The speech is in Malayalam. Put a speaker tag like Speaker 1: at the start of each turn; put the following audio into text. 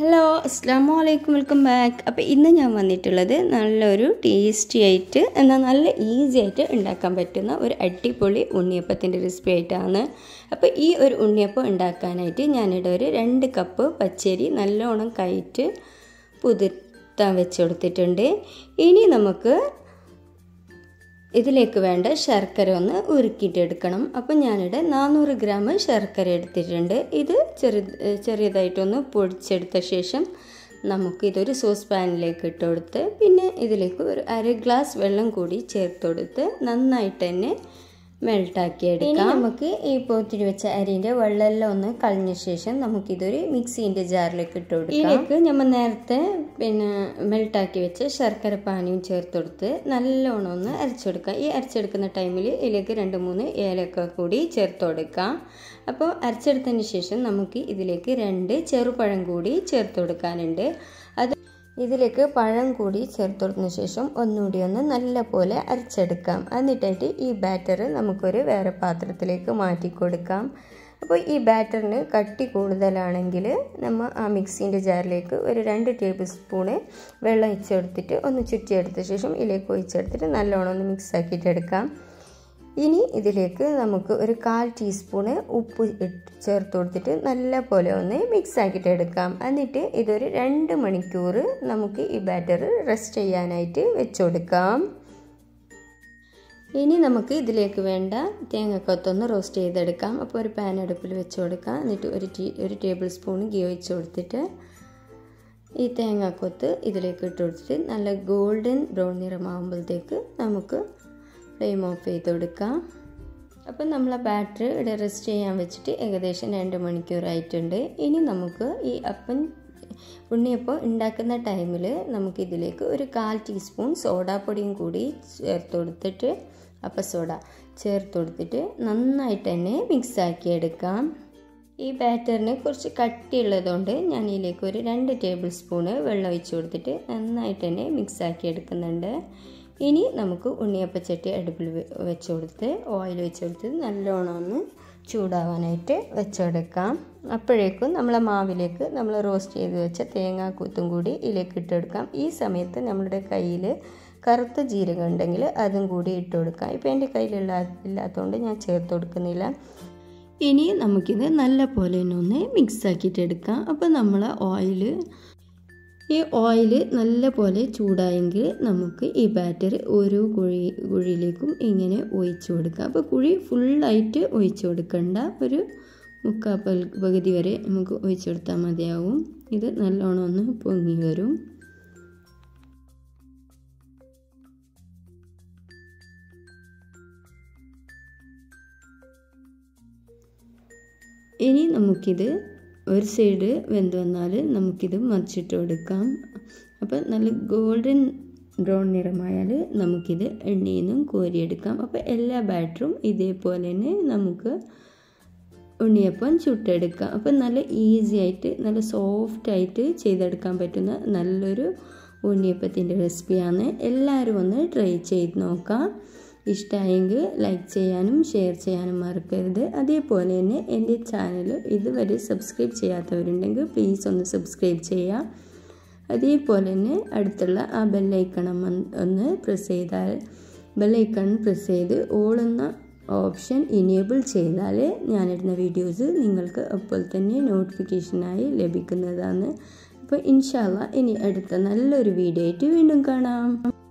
Speaker 1: ഹലോ അസ്സാം വലൈക്കും വെൽക്കം ബാക്ക് അപ്പോൾ ഇന്ന് ഞാൻ വന്നിട്ടുള്ളത് നല്ലൊരു ടേസ്റ്റി ആയിട്ട് എന്നാൽ നല്ല ഈസി ആയിട്ട് ഉണ്ടാക്കാൻ പറ്റുന്ന ഒരു അടിപൊളി ഉണ്ണിയപ്പത്തിൻ്റെ റെസിപ്പി ആയിട്ടാണ് അപ്പോൾ ഈ ഒരു ഉണ്ണിയപ്പം ഉണ്ടാക്കാനായിട്ട് ഞാനിവിടെ ഒരു രണ്ട് കപ്പ് പച്ചരി നല്ലോണം കയറ്റ് പുതിർത്താൻ വെച്ച് കൊടുത്തിട്ടുണ്ട് ഇനി നമുക്ക് ഇതിലേക്ക് വേണ്ട ശർക്കര ഒന്ന് ഉരുക്കിയിട്ടെടുക്കണം അപ്പം ഞാനിവിടെ നാനൂറ് ഗ്രാം ശർക്കര എടുത്തിട്ടുണ്ട് ഇത് ചെറു ചെറിയതായിട്ടൊന്ന് പൊടിച്ചെടുത്ത ശേഷം നമുക്ക് ഇതൊരു സോസ് പാനിലേക്ക് ഇട്ട് കൊടുത്ത് പിന്നെ ഇതിലേക്ക് ഒരു അര ഗ്ലാസ് വെള്ളം കൂടി ചേർത്ത് കൊടുത്ത് നന്നായിട്ട് തന്നെ മെൽട്ടാക്കി എടുക്കാം നമുക്ക് ഈ പോത്തിരി വെച്ച അരിൻ്റെ വെള്ളമെല്ലാം ഒന്ന് കളഞ്ഞ ശേഷം നമുക്കിതൊരു മിക്സീൻ്റെ ജാറിലേക്ക് ഇട്ട് കൊടുക്കാം ഇതിലേക്ക് നമ്മൾ നേരത്തെ പിന്നെ മെൽട്ടാക്കി വെച്ച ശർക്കര പാനിയും ചേർത്ത് കൊടുത്ത് നല്ലോണം ഒന്ന് അരച്ചെടുക്കാം ഈ അരച്ചെടുക്കുന്ന ടൈമിൽ ഇതിലേക്ക് രണ്ട് മൂന്ന് ഏലക്ക കൂടി ചേർത്ത് കൊടുക്കാം അപ്പോൾ അരച്ചെടുത്തതിന് ശേഷം നമുക്ക് ഇതിലേക്ക് രണ്ട് ചെറുപഴം കൂടി ചേർത്ത് കൊടുക്കാനുണ്ട് അത് ഇതിലേക്ക് പഴം കൂടി ചേർത്ത് കൊടുത്തതിന് ശേഷം ഒന്നുകൂടി ഒന്ന് നല്ല പോലെ അരച്ചെടുക്കാം എന്നിട്ടായിട്ട് ഈ ബാറ്റർ നമുക്കൊരു വേറെ പാത്രത്തിലേക്ക് മാറ്റി കൊടുക്കാം അപ്പോൾ ഈ ബാറ്ററിന് കട്ടി കൂടുതലാണെങ്കിൽ നമ്മൾ ആ മിക്സീൻ്റെ ജാറിലേക്ക് ഒരു രണ്ട് ടേബിൾ സ്പൂണ് വെള്ളം ഒഴിച്ചെടുത്തിട്ട് ഒന്ന് ചുറ്റിയെടുത്ത ശേഷം ഇതിലേക്ക് ഒഴിച്ചെടുത്തിട്ട് നല്ലോണം ഒന്ന് മിക്സ് ആക്കിയിട്ട് എടുക്കാം ഇനി ഇതിലേക്ക് നമുക്ക് ഒരു കാൽ ടീസ്പൂണ് ഉപ്പ് ചേർത്ത് കൊടുത്തിട്ട് നല്ല പോലെ ഒന്ന് മിക്സ് ആക്കിയിട്ട് എടുക്കാം എന്നിട്ട് ഇതൊരു രണ്ട് മണിക്കൂർ നമുക്ക് ഈ ബാറ്റർ റെസ്റ്റ് ചെയ്യാനായിട്ട് വെച്ച് കൊടുക്കാം ഇനി നമുക്ക് ഇതിലേക്ക് വേണ്ട തേങ്ങക്കൊത്തൊന്ന് റോസ്റ്റ് ചെയ്തെടുക്കാം അപ്പോൾ ഒരു പാൻ അടുപ്പിൽ വെച്ച് കൊടുക്കാം എന്നിട്ട് ഒരു ടീ ഒരു ടേബിൾ സ്പൂൺ ഗീ ഒഴിച്ച് കൊടുത്തിട്ട് ഈ തേങ്ങാക്കൊത്ത് ഇതിലേക്ക് ഇട്ട് കൊടുത്തിട്ട് നല്ല ഗോൾഡൻ ബ്രൗൺ നിറമാകുമ്പോഴത്തേക്ക് നമുക്ക് ഫ്ലെയിം ഓഫ് ചെയ്ത് കൊടുക്കാം അപ്പം നമ്മൾ ആ ബാറ്ററി ഇവിടെ റെസ്റ്റ് ചെയ്യാൻ വെച്ചിട്ട് ഏകദേശം രണ്ട് മണിക്കൂറായിട്ടുണ്ട് ഇനി നമുക്ക് ഈ അപ്പം ഉണ്ണിയപ്പം ഉണ്ടാക്കുന്ന ടൈമിൽ നമുക്കിതിലേക്ക് ഒരു കാൽ ടീസ്പൂൺ സോഡാപ്പൊടിയും കൂടി ചേർത്ത് കൊടുത്തിട്ട് അപ്പം സോഡ ചേർത്ത് കൊടുത്തിട്ട് നന്നായിട്ട് തന്നെ മിക്സ് ആക്കി എടുക്കാം ഈ ബാറ്ററിന് കുറച്ച് കട്ടിയുള്ളതുകൊണ്ട് ഞാൻ ഇതിലേക്ക് ഒരു രണ്ട് ടേബിൾ സ്പൂണ് വെള്ളം ഒഴിച്ച് കൊടുത്തിട്ട് നന്നായിട്ട് തന്നെ മിക്സ് ആക്കി എടുക്കുന്നുണ്ട് ഇനി നമുക്ക് ഉണ്ണിയപ്പച്ചട്ടി അടുപ്പിൽ വെച്ച് കൊടുത്ത് ഓയിൽ വെച്ച് കൊടുത്ത് നല്ലോണം ഒന്ന് ചൂടാവാനായിട്ട് വെച്ചെടുക്കാം അപ്പോഴേക്കും നമ്മളെ മാവിലേക്ക് നമ്മൾ റോസ്റ്റ് ചെയ്ത് വെച്ച തേങ്ങാക്കൂത്തും കൂടി ഇതിലേക്ക് ഇട്ടെടുക്കാം ഈ സമയത്ത് നമ്മളുടെ കയ്യിൽ കറുത്ത ജീരകം ഉണ്ടെങ്കിൽ അതും കൂടി ഇട്ട് കൊടുക്കാം ഇപ്പോൾ എൻ്റെ കയ്യിലുള്ള ഇല്ലാത്തതുകൊണ്ട് ഞാൻ ചേർത്ത് കൊടുക്കുന്നില്ല ഇനി നമുക്കിത് നല്ല പോലെ ഒന്ന് മിക്സ് ആക്കിയിട്ട് എടുക്കാം അപ്പോൾ നമ്മൾ ഓയിൽ ഈ ഓയിൽ നല്ല പോലെ ചൂടായെങ്കിൽ നമുക്ക് ഈ ബാറ്റർ ഓരോ കുഴി കുഴിയിലേക്കും ഇങ്ങനെ ഒഴിച്ചു കൊടുക്കാം അപ്പോൾ കുഴി ഫുള്ളായിട്ട് ഒഴിച്ചു കൊടുക്കണ്ട ഒരു മുക്കാൽ പകുതി വരെ നമുക്ക് ഒഴിച്ചു കൊടുത്താൽ മതിയാവും ഇത് നല്ലോണം ഒന്ന് പൊങ്ങി വരും ഇനി നമുക്കിത് ഒരു സൈഡ് വെന്ത് വന്നാൽ നമുക്കിത് മറിച്ചിട്ട് കൊടുക്കാം അപ്പോൾ നല്ല ഗോൾഡൻ ബ്രൗൺ നിറമായാൽ നമുക്കിത് എണ്ണയിൽ നിന്നും കോരിയെടുക്കാം അപ്പോൾ എല്ലാ ബാറ്ററും ഇതേപോലെ തന്നെ നമുക്ക് ഉണ്ണിയപ്പം ചുട്ടെടുക്കാം അപ്പം നല്ല ഈസി ആയിട്ട് നല്ല സോഫ്റ്റ് ആയിട്ട് ചെയ്തെടുക്കാൻ പറ്റുന്ന നല്ലൊരു ഉണ്ണിയപ്പത്തിൻ്റെ റെസിപ്പിയാണ് എല്ലാവരും ഒന്ന് ട്രൈ ചെയ്ത് നോക്കാം ഇഷ്ടമായെങ്കിൽ ലൈക്ക് ചെയ്യാനും ഷെയർ ചെയ്യാനും മറക്കരുത് അതേപോലെ തന്നെ എൻ്റെ ചാനൽ ഇതുവരെ സബ്സ്ക്രൈബ് ചെയ്യാത്തവരുണ്ടെങ്കിൽ പ്ലീസ് ഒന്ന് സബ്സ്ക്രൈബ് ചെയ്യുക അതേപോലെ തന്നെ അടുത്തുള്ള ആ ബെല്ലൈക്കണം ഒന്ന് പ്രസ് ചെയ്താൽ ബെല്ലൈക്കൺ പ്രസ് ചെയ്ത് ഓളുന്ന ഓപ്ഷൻ ഇനേബിൾ ചെയ്താൽ ഞാനിടുന്ന വീഡിയോസ് നിങ്ങൾക്ക് അപ്പോൾ തന്നെ നോട്ടിഫിക്കേഷനായി ലഭിക്കുന്നതാണ് അപ്പോൾ ഇൻഷാല്ല ഇനി അടുത്ത നല്ലൊരു വീഡിയോ ആയിട്ട് വീണ്ടും കാണാം